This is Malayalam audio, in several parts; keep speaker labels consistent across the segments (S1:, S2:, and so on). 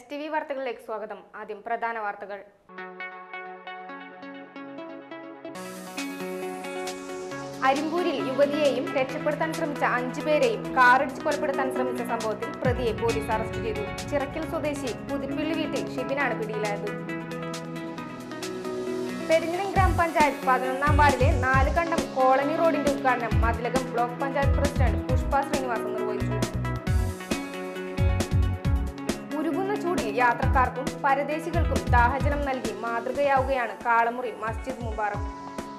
S1: എസ് ടി വി വാർത്തകളിലേക്ക് സ്വാഗതം ആദ്യം പ്രധാന വാർത്തകൾ അരിമ്പൂരിൽ യുവതിയെയും രക്ഷപ്പെടുത്താൻ ശ്രമിച്ച അഞ്ചു പേരെയും കാറിടിച്ച് കൊലപ്പെടുത്താൻ ശ്രമിച്ച സംഭവത്തിൽ പ്രതിയെ പോലീസ് അറസ്റ്റ് ചെയ്തു ചിറക്കൽ സ്വദേശി പുതുപ്പിള്ളി വീട്ടിൽ ഷിബിനാണ് പിടിയിലായത് പെരിഞ്ഞനം ഗ്രാമപഞ്ചായത്ത് പതിനൊന്നാം വാർഡിലെ നാല് കണ്ടം കോളനി റോഡിന്റെ ഉദ്ഘാടനം മതിലകം ബ്ലോക്ക് പഞ്ചായത്ത് പ്രസിഡന്റ് പുഷ്പ ശ്രീനിവാസൻ നിർവഹിച്ചു ഉരുകുന്ന ചൂടിൽ യാത്രക്കാർക്കും പരദേശികൾക്കും ദാഹജലം നൽകി മാതൃകയാവുകയാണ് കാളമുറി മസ്ജിദ് മുബാറക്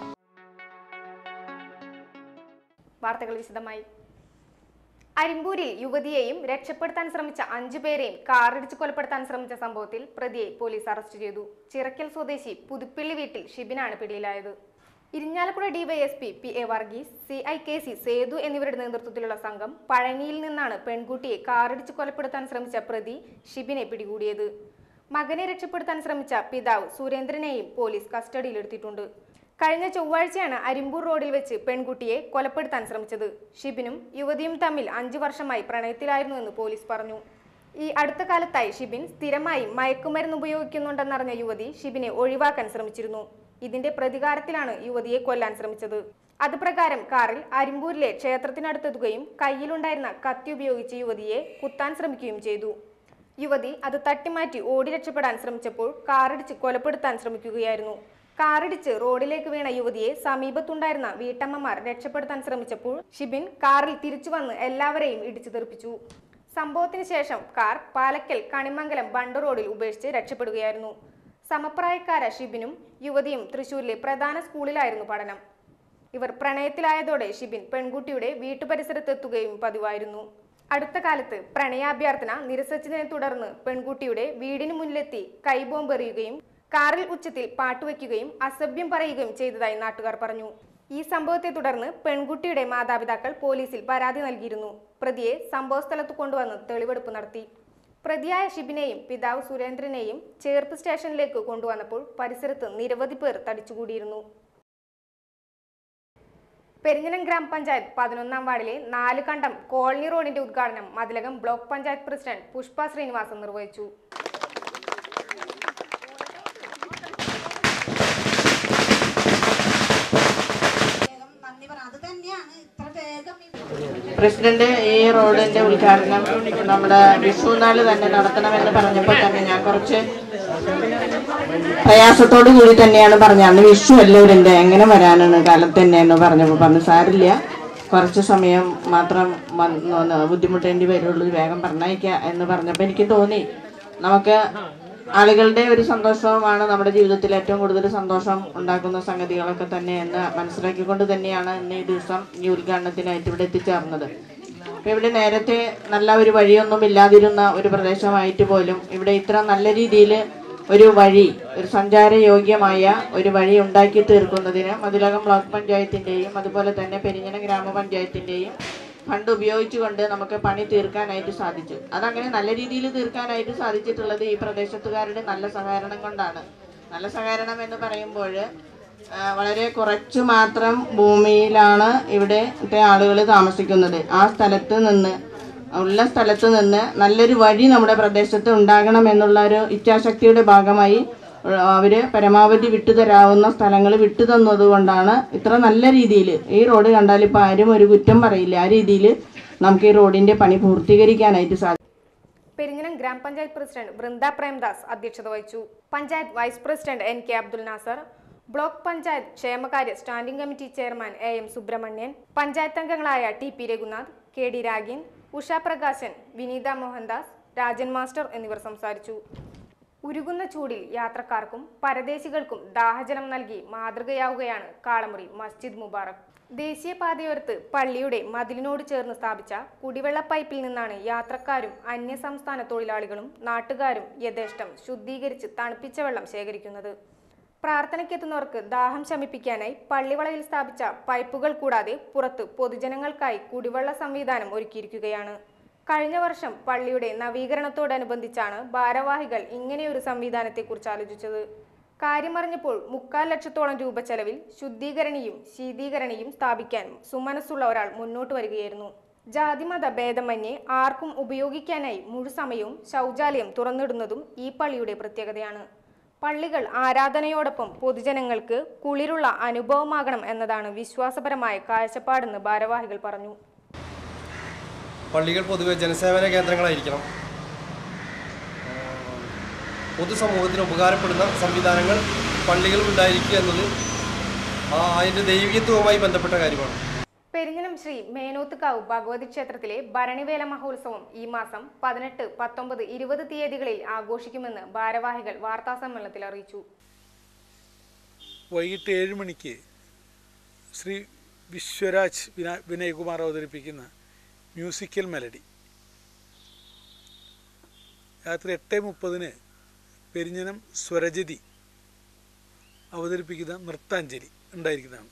S1: വാർത്തകൾ വിശദമായി അരിമ്പൂരിൽ യുവതിയെയും രക്ഷപ്പെടുത്താൻ ശ്രമിച്ച അഞ്ചു പേരെയും കാറിടിച്ച് കൊലപ്പെടുത്താൻ ശ്രമിച്ച സംഭവത്തിൽ പ്രതിയെ പോലീസ് അറസ്റ്റ് ചെയ്തു ചിറക്കൽ സ്വദേശി പുതുപ്പിള്ളി വീട്ടിൽ ഷിബിനാണ് പിടിയിലായത് Irinjalakuda DYSP P A Varghese C I K C Sethu എന്നിവരുടെ നേതൃത്വത്തിലുള്ള സംഘം പഴനിയിൽ നിന്നാണ് പെൺകുട്ടിയെ കാറിടിച്ച് കൊലപ്പെടുത്താൻ ശ്രമിച്ച പ്രതി ഷിബിനെ പിടികൂടിയത് മകനെ രക്ഷപ്പെടുത്താൻ ശ്രമിച്ച പിതാവ് സുരേന്ദ്രനെയും പോലീസ് കസ്റ്റഡിയിലെടുത്തിട്ടുണ്ട് കഴിഞ്ഞ ചൊവ്വാഴ്ചയാണ് അരിമ്പൂർ റോഡിൽ വെച്ച് പെൺകുട്ടിയെ കൊലപ്പെടുത്താൻ ശ്രമിച്ചത് ഷിബിനും യുവതിയും തമ്മിൽ അഞ്ചു വർഷമായി പ്രണയത്തിലായിരുന്നുവെന്ന് പോലീസ് പറഞ്ഞു ഈ അടുത്ത കാലത്തായി ഷിബിൻ സ്ഥിരമായി മയക്കുമരുന്ന് ഉപയോഗിക്കുന്നുണ്ടെന്നറിഞ്ഞ യുവതി ഷിബിനെ ഒഴിവാക്കാൻ ശ്രമിച്ചിരുന്നു ഇതിന്റെ പ്രതികാരത്തിലാണ് യുവതിയെ കൊല്ലാൻ ശ്രമിച്ചത് അതുപ്രകാരം കാറിൽ അരിമ്പൂരിലെ ക്ഷേത്രത്തിനടുത്തെത്തുകയും കയ്യിലുണ്ടായിരുന്ന കത്തി ഉപയോഗിച്ച് യുവതിയെ കുത്താൻ ശ്രമിക്കുകയും ചെയ്തു യുവതി അത് തട്ടിമാറ്റി ഓടി രക്ഷപ്പെടാൻ ശ്രമിച്ചപ്പോൾ കാറിടിച്ച് കൊലപ്പെടുത്താൻ ശ്രമിക്കുകയായിരുന്നു കാറിടിച്ച് റോഡിലേക്ക് വീണ യുവതിയെ സമീപത്തുണ്ടായിരുന്ന വീട്ടമ്മമാർ രക്ഷപ്പെടുത്താൻ ശ്രമിച്ചപ്പോൾ ഷിബിൻ കാറിൽ തിരിച്ചു വന്ന് എല്ലാവരെയും ഇടിച്ചു തെറിപ്പിച്ചു സംഭവത്തിന് ശേഷം കാർ പാലക്കൽ കണിമംഗലം ബണ്ട് റോഡിൽ ഉപേക്ഷിച്ച് രക്ഷപ്പെടുകയായിരുന്നു സമപ്രായക്കാര ഷിബിനും യുവതിയും തൃശൂരിലെ പ്രധാന സ്കൂളിലായിരുന്നു പഠനം ഇവർ പ്രണയത്തിലായതോടെ ഷിബിൻ പെൺകുട്ടിയുടെ വീട്ടുപരിസരത്തെത്തുകയും പതിവായിരുന്നു അടുത്ത കാലത്ത് പ്രണയാഭ്യർത്ഥന നിരസിച്ചതിനെ തുടർന്ന് പെൺകുട്ടിയുടെ വീടിന് മുന്നിലെത്തി കൈബോംബ് എറിയുകയും കാറിൽ ഉച്ചത്തിൽ പാട്ടുവയ്ക്കുകയും അസഭ്യം പറയുകയും ചെയ്തതായി നാട്ടുകാർ പറഞ്ഞു ഈ സംഭവത്തെ തുടർന്ന് പെൺകുട്ടിയുടെ മാതാപിതാക്കൾ പോലീസിൽ പരാതി നൽകിയിരുന്നു പ്രതിയെ സംഭവസ്ഥലത്ത് കൊണ്ടുവന്ന് തെളിവെടുപ്പ് നടത്തി പ്രതിയായ ഷിബിനെയും പിതാവ് സുരേന്ദ്രനെയും ചേർപ്പ് സ്റ്റേഷനിലേക്ക് കൊണ്ടുവന്നപ്പോൾ പരിസരത്ത് നിരവധി പേർ തടിച്ചുകൂടിയിരുന്നു പെരിഞ്ഞനം ഗ്രാമപഞ്ചായത്ത് പതിനൊന്നാം വാർഡിലെ നാല് കണ്ടം കോളനി റോഡിന്റെ ഉദ്ഘാടനം മതിലകം ബ്ലോക്ക് പഞ്ചായത്ത് പ്രസിഡന്റ് പുഷ്പ ശ്രീനിവാസൻ നിർവഹിച്ചു
S2: വേഗം നന്ദി പറ അത് തന്നെയാണ് ഇത്ര വേഗം ഈ
S3: പ്രസിഡന്റ് ഈ റോഡിന്റെ ഉദ്ഘാടനം നമ്മുടെ വിഷു നാള് തന്നെ നടത്തണമെന്ന് പറഞ്ഞപ്പോൾ തന്നെ ഞാൻ കുറച്ച് പ്രയാസത്തോടു കൂടി തന്നെയാണ് പറഞ്ഞത് അന്ന് വിഷു അല്ലേ ഇതിന്റെ എങ്ങനെ വരാനാണ് കാലത്ത് തന്നെ എന്ന് പറഞ്ഞപ്പോൾ പറഞ്ഞു സാരില്ല കുറച്ച് സമയം മാത്രം വന്ന് ഒന്ന് ബുദ്ധിമുട്ടേണ്ടി വരുള്ളൂ വേഗം പറഞ്ഞയക്കുക എന്ന് പറഞ്ഞപ്പോൾ എനിക്ക് തോന്നി നമുക്ക് ആളുകളുടെ ഒരു സന്തോഷവുമാണ് നമ്മുടെ ജീവിതത്തിൽ ഏറ്റവും കൂടുതൽ സന്തോഷം ഉണ്ടാക്കുന്ന സംഗതികളൊക്കെ തന്നെ എന്ന് മനസ്സിലാക്കിക്കൊണ്ട് തന്നെയാണ് ഇന്ന് ഈ ദിവസം ഈ ഉദ്ഘാടനത്തിനായിട്ട് ഇവിടെ എത്തിച്ചേർന്നത് അപ്പൊ ഇവിടെ നേരത്തെ നല്ല ഒരു വഴിയൊന്നും ഇല്ലാതിരുന്ന ഒരു പ്രദേശമായിട്ട് പോലും ഇവിടെ ഇത്ര നല്ല രീതിയിൽ ഒരു വഴി ഒരു സഞ്ചാരയോഗ്യമായ ഒരു വഴി ഉണ്ടാക്കി തീർക്കുന്നതിന് മതിലകം ബ്ലോക്ക് പഞ്ചായത്തിന്റെയും അതുപോലെ തന്നെ പെരിഞ്ഞന ഗ്രാമപഞ്ചായത്തിന്റെയും ഫണ്ട് ഉപയോഗിച്ചുകൊണ്ട് നമുക്ക് പണി തീർക്കാനായിട്ട് സാധിച്ചു അതങ്ങനെ നല്ല രീതിയിൽ തീർക്കാനായിട്ട് സാധിച്ചിട്ടുള്ളത് ഈ പ്രദേശത്തുകാരുടെ നല്ല സഹകരണം കൊണ്ടാണ് നല്ല സഹകരണം എന്ന് പറയുമ്പോൾ ആ, വളരെ കുറച്ചു മാത്രം ഭൂമിയിലാണ് ഇവിടുത്തെ ആളുകൾ താമസിക്കുന്നത് ആ സ്ഥലത്ത് നിന്ന് ഉള്ള സ്ഥലത്ത് നിന്ന് നല്ലൊരു വഴി നമ്മുടെ പ്രദേശത്ത് ഉണ്ടാകണം എന്നുള്ള ഒരു ഇച്ഛാശക്തിയുടെ ഭാഗമായി അവര് പരമാവധി വിട്ടുതരാവുന്ന സ്ഥലങ്ങൾ വിട്ടു തന്നതുകൊണ്ടാണ് ഇത്ര നല്ല രീതിയിൽ ഈ റോഡ് കണ്ടാൽ ഇപ്പം ആരും ഒരു കുറ്റം പറയില്ല ആ രീതിയിൽ നമുക്ക് ഈ റോഡിന്റെ പണി പൂർത്തീകരിക്കാനായിട്ട് സാധിക്കും
S1: പെരിഞ്ഞനം ഗ്രാമപഞ്ചായത്ത് പ്രസിഡന്റ് വൃന്ദ പ്രേംദാസ് അധ്യക്ഷത വഹിച്ചു panchayat vice president N K Abdul Nasar block panchayat ക്ഷേമകാര്യ standing committee chairman A M Subramanian panchayat അംഗങ്ങളായ T P Raghunath K D Ragin Usha Prakashan Vineetha Mohandas Rajan master എന്നിവർ സംസാരിച്ചു ഉരുകുന്ന ചൂടിൽ യാത്രക്കാർക്കും പരദേശികൾക്കും ദാഹജലം നൽകി മാതൃകയാവുകയാണ് കാളമുറി മസ്ജിദ് മുബാറക് ദേശീയപാതയോരത്ത് പള്ളിയുടെ മതിലിനോട് ചേർന്ന് സ്ഥാപിച്ച കുടിവെള്ള പൈപ്പിൽ നിന്നാണ് യാത്രക്കാരും അന്യസംസ്ഥാന തൊഴിലാളികളും നാട്ടുകാരും യഥേഷ്ടം ശുദ്ധീകരിച്ച് തണുപ്പിച്ച വെള്ളം ശേഖരിക്കുന്നത് പ്രാർത്ഥനയ്ക്കെത്തുന്നവർക്ക് ദാഹം ശമിപ്പിക്കാനായി പള്ളിവളയിൽ സ്ഥാപിച്ച പൈപ്പുകൾ കൂടാതെ പുറത്ത് പൊതുജനങ്ങൾക്കായി കുടിവെള്ള സംവിധാനം ഒരുക്കിയിരിക്കുകയാണ് കഴിഞ്ഞ വർഷം പള്ളിയുടെ നവീകരണത്തോടനുബന്ധിച്ചാണ് ഭാരവാഹികൾ ഇങ്ങനെയൊരു സംവിധാനത്തെക്കുറിച്ച് ആലോചിച്ചത് കാര്യമറിഞ്ഞപ്പോൾ മുക്കാൽ ലക്ഷത്തോളം രൂപ ചെലവിൽ ശുദ്ധീകരണിയും ശീതീകരണിയും സ്ഥാപിക്കാൻ സുമനസ്സുള്ള ഒരാൾ മുന്നോട്ട് വരികയായിരുന്നു ജാതിമത ഭേദമന്യേ ആർക്കും ഉപയോഗിക്കാനായി മുഴുസമയവും ശൗചാലയം തുറന്നിടുന്നതും ഈ പള്ളിയുടെ പ്രത്യേകതയാണ് പള്ളികൾ ആരാധനയോടൊപ്പം പൊതുജനങ്ങൾക്ക് കുളിരുള്ള അനുഭവമാകണം എന്നതാണ് വിശ്വാസപരമായ കാഴ്ചപ്പാടെന്ന് ഭാരവാഹികൾ പറഞ്ഞു
S4: പള്ളികൾ പൊതുവെ ജനസേവന കേന്ദ്രങ്ങളായിരിക്കണം പൊതുസമൂഹത്തിന് ഉപകാരപ്പെടുന്ന സംവിധാനങ്ങൾ പള്ളികൾ ഉണ്ടായിരിക്കുക എന്നത് ആ അതിൻ്റെ ദൈവികത്വവുമായി ബന്ധപ്പെട്ട കാര്യമാണ്
S1: പെരിഞ്ഞനം ശ്രീ മേനോത്തുകാവ് ഭഗവതി ക്ഷേത്രത്തിലെ ഭരണിവേല മഹോത്സവം ഈ മാസം പതിനെട്ട് പത്തൊമ്പത് ഇരുപത് തീയതികളിൽ ആഘോഷിക്കുമെന്ന് ഭാരവാഹികൾ വാർത്താസമ്മേളനത്തിൽ അറിയിച്ചു
S5: വൈകിട്ട് ഏഴ് മണിക്ക് ശ്രീ വിശ്വരാജ് വിനാ വിനയകുമാർ അവതരിപ്പിക്കുന്ന മ്യൂസിക്കൽ മെലഡി രാത്രി എട്ട് മുപ്പതിന് പെരിഞ്ഞനം സ്വരജതി അവതരിപ്പിക്കുന്ന നൃത്താഞ്ജലി ഉണ്ടായിരിക്കുന്നതാണ്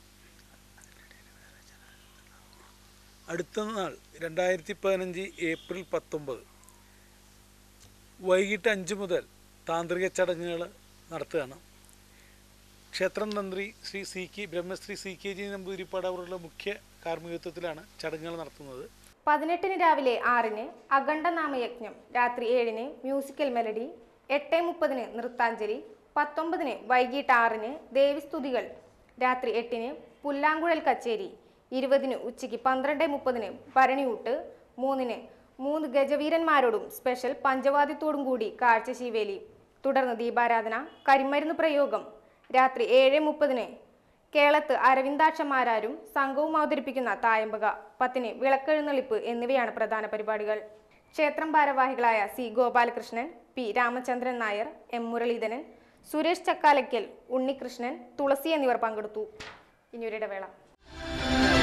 S5: അടുത്ത നാൾ രണ്ടായിരത്തി പതിനഞ്ച് ഏപ്രിൽ പത്തൊമ്പത് വൈകിട്ട് അഞ്ച് മുതൽ താന്ത്രിക ചടങ്ങുകൾ നടത്തുകയാണ് ക്ഷേത്രം തന്ത്രി Sri C K Brahmasree C K G Namboothirippad അവരുടെ മുഖ്യ കാർമ്മികത്വത്തിലാണ് ചടങ്ങുകൾ നടത്തുന്നത്
S1: പതിനെട്ടിന് രാവിലെ ആറിന് അഖണ്ഡനാമയജ്ഞം രാത്രി ഏഴിന് മ്യൂസിക്കൽ മെലഡി എട്ട് മുപ്പതിന് നൃത്താഞ്ജലി പത്തൊമ്പതിന് വൈകിട്ട് ആറിന് ദേവിസ്തുതികൾ രാത്രി എട്ടിന് പുല്ലാങ്കുഴൽ കച്ചേരി ഇരുപതിന് ഉച്ചയ്ക്ക് പന്ത്രണ്ട് മുപ്പതിന് ഭരണിയൂട്ട് മൂന്നിന് മൂന്ന് ഗജവീരന്മാരോടും സ്പെഷ്യൽ പഞ്ചവാദ്യത്തോടും കൂടി കാഴ്ച ശീവേലി തുടർന്ന് ദീപാരാധന കരിമരുന്ന് പ്രയോഗം രാത്രി ഏഴ് മുപ്പതിന് കേളത്ത് അരവിന്ദാക്ഷമാരാരും സംഘവും അവതരിപ്പിക്കുന്ന തായമ്പക പത്തിന് വിളക്കെഴുന്നള്ളിപ്പ് എന്നിവയാണ് പ്രധാന പരിപാടികൾ ക്ഷേത്രം ഭാരവാഹികളായ C Gopalakrishnan P Ramachandran Nair M Muraleedharan Suresh Chakkalakkal Unnikrishnan Thulasi എന്നിവർ പങ്കെടുത്തു ഇനിയൊരിടവേള